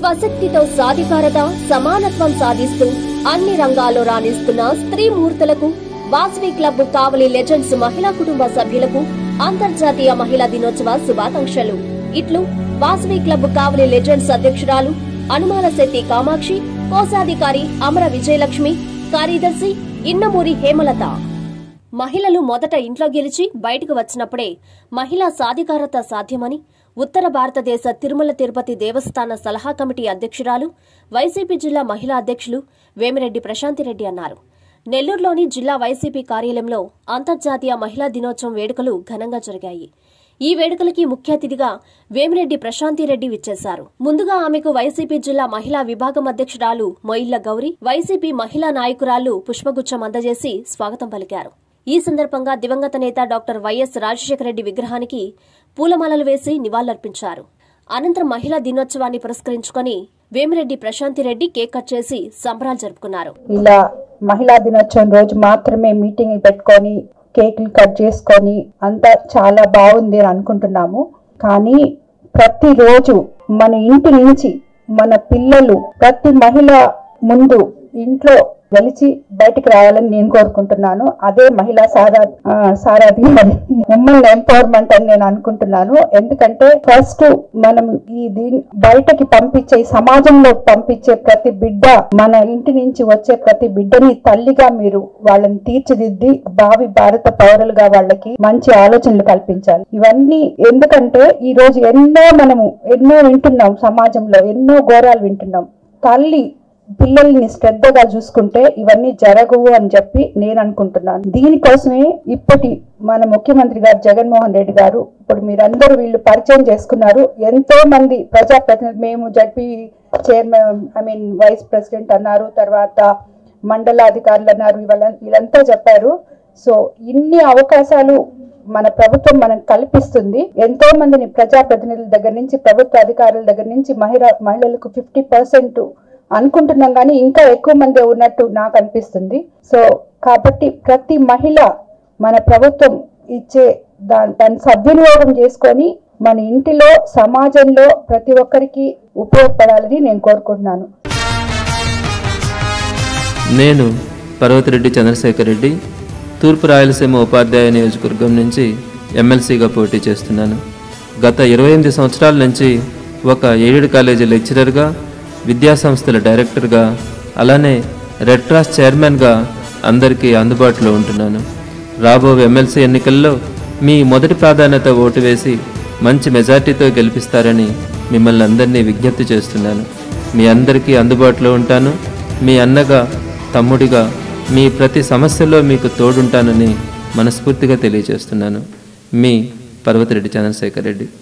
స్వశక్తితో సాధికారత సమానత్వం సాధిస్తూ అన్ని రంగాల్లో రాణిస్తున్న స్త్రీ మూర్తులకు వాసవి క్లబ్ కావలి లెజెండ్స్ మహిళా కుటుంబ సభ్యులకు అంతర్జాతీయ మహిళా దినోత్సవ శుభాకాంక్షలు ఇట్లు వాసవి క్లబ్ కావలి లెజెండ్స్ అధ్యక్షురాలు అనుమాల శెట్టి కామాక్షి కోశాధికారి అమర విజయలక్ష్మి కార్యదర్శి ఇన్నమూరి హేమలత మహిళలు మొదట ఇంట్లో గెలిచి బయటకు వచ్చినప్పుడే మహిళా సాధికారత సాధ్యమని ఉత్తర భారతదేశ తిరుమల తిరుపతి దేవస్థాన సలహా కమిటీ అధ్యక్షురాలు వైసీపీ జిల్లా మహిళా అధ్యక్షులు వేమిరెడ్డి ప్రశాంతిరెడ్డి అన్నారు నెల్లూరులోని జిల్లా వైసీపీ కార్యాలయంలో అంతర్జాతీయ మహిళా దినోత్సవం వేడుకలు ఘనంగా జరిగాయి ఈ వేడుకలకి ముఖ్య అతిథిగా వేమిరెడ్డి ప్రశాంతిరెడ్డి విచ్చేశారు ముందుగా ఆమెకు వైసీపీ జిల్లా మహిళా విభాగం అధ్యక్షురాలు మొయిళ్ల గౌరి వైసీపీ మహిళా నాయకురాలు పుష్పగుచ్చం అందజేసి స్వాగతం పలికారు ఈ సందర్భంగా దివంగత నేత డాక్టర్ వైఎస్ రాజశేఖర రెడ్డి విగ్రహానికి పూలమాలలు వేసి నివాళులర్పించారు అనంతరం మహిళా దినోత్సవాన్ని పురస్కరించుకుని వేమిరెడ్డి ప్రశాంతిరెడ్డి కేక్ కట్ చేసి సంబరాలు జరుపుకున్నారు ఇలా మహిళా దినోత్సవం రోజు మాత్రమే మీటింగ్లు పెట్టుకొని కేకులు కట్ చేసుకొని అంతా చాలా బాగుంది అని అనుకుంటున్నాము కానీ ప్రతిరోజు మన ఇంటి నుంచి మన పిల్లలు ప్రతి మహిళ ముందు ఇంట్లో వెలిచి బయటికి రావాలని నేను కోరుకుంటున్నాను అదే మహిళా సారా ఆ, సారాది ఉమ్మన్ ఎంపవర్మెంట్ అని నేను అనుకుంటున్నాను ఎందుకంటే ఫస్ట్ మనం ఈ దీని బయటకి పంపించే ఈ సమాజంలో పంపించే ప్రతి బిడ్డ మన ఇంటి నుంచి వచ్చే ప్రతి బిడ్డని తల్లిగా మీరు వాళ్ళని తీర్చిదిద్ది భావి భారత పౌరులుగా వాళ్ళకి మంచి ఆలోచనలు కల్పించాలి ఇవన్నీ ఎందుకంటే ఈ రోజు ఎన్నో మనము ఎన్నో వింటున్నాం సమాజంలో ఎన్నో ఘోరాలు వింటున్నాం తల్లి పిల్లల్ని శ్రద్ధగా చూసుకుంటే ఇవన్నీ జరగవు అని చెప్పి నేను అనుకుంటున్నాను దీనికోసమే ఇప్పటి మన ముఖ్యమంత్రి గారు జగన్మోహన్ రెడ్డి గారు ఇప్పుడు మీరందరూ వీళ్ళు పరిచయం చేసుకున్నారు ఎంతో మంది ప్రజాప్రతినిధులు మేము ZP chairman I mean vice president అన్నారు తర్వాత మండలాధికారులు అన్నారు వీళ్ళ వీళ్ళంతా చెప్పారు సో ఇన్ని అవకాశాలు మన ప్రభుత్వం మనకు కల్పిస్తుంది ఎంతో మందిని ప్రజాప్రతినిధుల దగ్గర నుంచి ప్రభుత్వ అధికారుల దగ్గర నుంచి మహిళ మహిళలకు ఫిఫ్టీ పర్సెంట్ అనుకుంటున్నాం కానీ ఇంకా ఎక్కువ మంది ఉన్నట్టు నాకు అనిపిస్తుంది సో కాబట్టి ప్రతి మహిళ మన ప్రభుత్వం ఇచ్చే దా దాన్ని సద్వినియోగం చేసుకొని మన ఇంటిలో సమాజంలో ప్రతి ఒక్కరికి ఉపయోగపడాలని నేను కోరుకుంటున్నాను నేను పర్వతిరెడ్డి చంద్రశేఖర్ రెడ్డి తూర్పు రాయలసీమ ఉపాధ్యాయ నియోజకవర్గం నుంచి ఎమ్మెల్సీగా పోటీ చేస్తున్నాను గత ఇరవై ఎనిమిది సంవత్సరాల నుంచి ఒక ఎయిడెడ్ కాలేజీ లెక్చరర్గా విద్యాసంస్థల డైరెక్టర్గా అలానే రెడ్ క్రాస్ చైర్మన్గా అందరికీ అందుబాటులో ఉంటున్నాను రాబోయే ఎమ్మెల్సీ ఎన్నికల్లో మీ మొదటి ప్రాధాన్యత ఓటు వేసి మంచి మెజార్టీతో గెలిపిస్తారని మిమ్మల్ని అందరినీ విజ్ఞప్తి చేస్తున్నాను మీ అందరికీ అందుబాటులో ఉంటాను మీ అన్నగా తమ్ముడిగా మీ ప్రతి సమస్యలో మీకు తోడుంటానని మనస్ఫూర్తిగా తెలియజేస్తున్నాను మీ పర్వతిరెడ్డి చంద్రశేఖర్ రెడ్డి